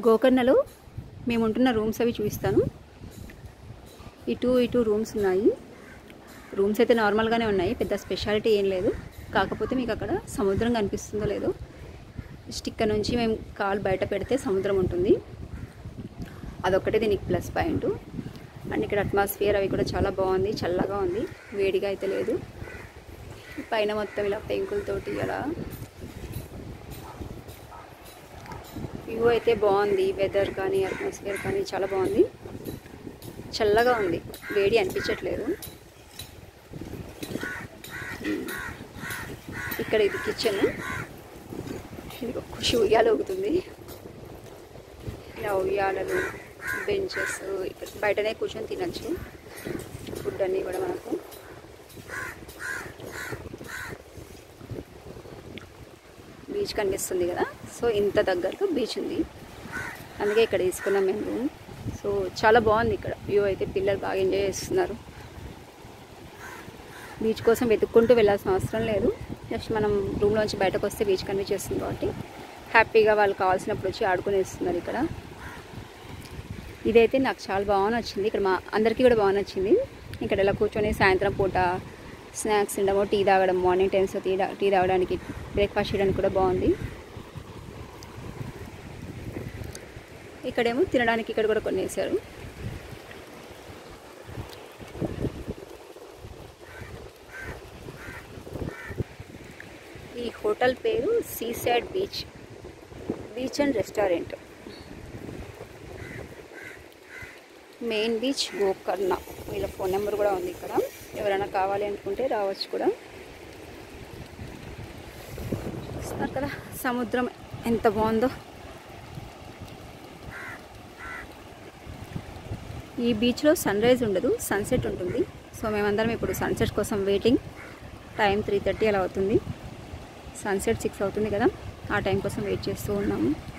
గోకర్ణలో మేము ఉంటున్న రూమ్స్ అవి చూపిస్తాను ఇటు ఇటు రూమ్స్ ఉన్నాయి రూమ్స్ అయితే నార్మల్గానే ఉన్నాయి పెద్ద స్పెషాలిటీ ఏం లేదు కాకపోతే మీకు అక్కడ సముద్రం కనిపిస్తుందో లేదో స్టిక్కర్ నుంచి మేము కాలు బయట పెడితే సముద్రం ఉంటుంది అదొక్కటే దీనికి ప్లస్ పాయింట్ అండ్ ఇక్కడ అట్మాస్ఫియర్ అవి కూడా చాలా బాగుంది చల్లగా ఉంది వేడిగా అయితే లేదు పైన మొత్తం ఇలా పెంకులతోటి అలా వ్యూ అయితే బాగుంది వెదర్ కానీ అట్మాస్ఫియర్ కానీ చాలా బాగుంది చల్లగా ఉంది వేడి అనిపించట్లేదు ఇక్కడ ఇది కిచెన్ ఇది ఒక ఖుషి ఉయ్యాల ఊగుతుంది ఇలా ఉయ్యాలలు బెంచెస్ ఇక్కడ బయటనే కూర్చొని తినచ్చు ఫుడ్ అన్నీ కూడా మనకు బీచ్ కనిపిస్తుంది కదా సో ఇంత దగ్గరలో బీచ్ ఉంది అందుకే ఇక్కడ తీసుకున్నాం మేము రూమ్ సో చాలా బాగుంది ఇక్కడ వ్యూ అయితే పిల్లలు బాగా ఎంజాయ్ చేస్తున్నారు బీచ్ కోసం వెతుక్కుంటూ వెళ్ళాల్సిన అవసరం లేదు జస్ట్ మనం రూమ్లోంచి బయటకు వస్తే బీచ్ కనిపించేస్తుంది కాబట్టి హ్యాపీగా వాళ్ళు కావాల్సినప్పుడు వచ్చి ఆడుకునేస్తున్నారు ఇక్కడ ఇదైతే నాకు చాలా బాగా నచ్చింది ఇక్కడ మా అందరికీ కూడా బాగా నచ్చింది ఇక్కడ ఇలా కూర్చొని సాయంత్రం పూట స్నాక్స్ తినడము టీ తాగడం మార్నింగ్ టైమ్స్ టీ తా- టీ తాగడానికి బ్రేక్ఫాస్ట్ చేయడానికి కూడా బాగుంది ఇక్కడేమో తినడానికి ఇక్కడ కూడా కొన్ని వేశారు ఈ హోటల్ పేరు seaside beach beach and restaurant main beach Gokarna వీళ్ళ ఫోన్ నెంబర్ కూడా ఉంది ఇక్కడ ఎవరైనా కావాలి అనుకుంటే రావచ్చు కూడా చూస్తున్నారు కదా సముద్రం ఎంత బాగుందో ఈ బీచ్లో సన్ రైజ్ ఉండదు సన్సెట్ ఉంటుంది సో మేమందరం ఇప్పుడు సన్సెట్ కోసం వెయిటింగ్ టైం త్రీ థర్టీ అలా అవుతుంది సన్సెట్ సిక్స్ అవుతుంది కదా ఆ టైం కోసం వెయిట్ చేస్తూ ఉన్నాము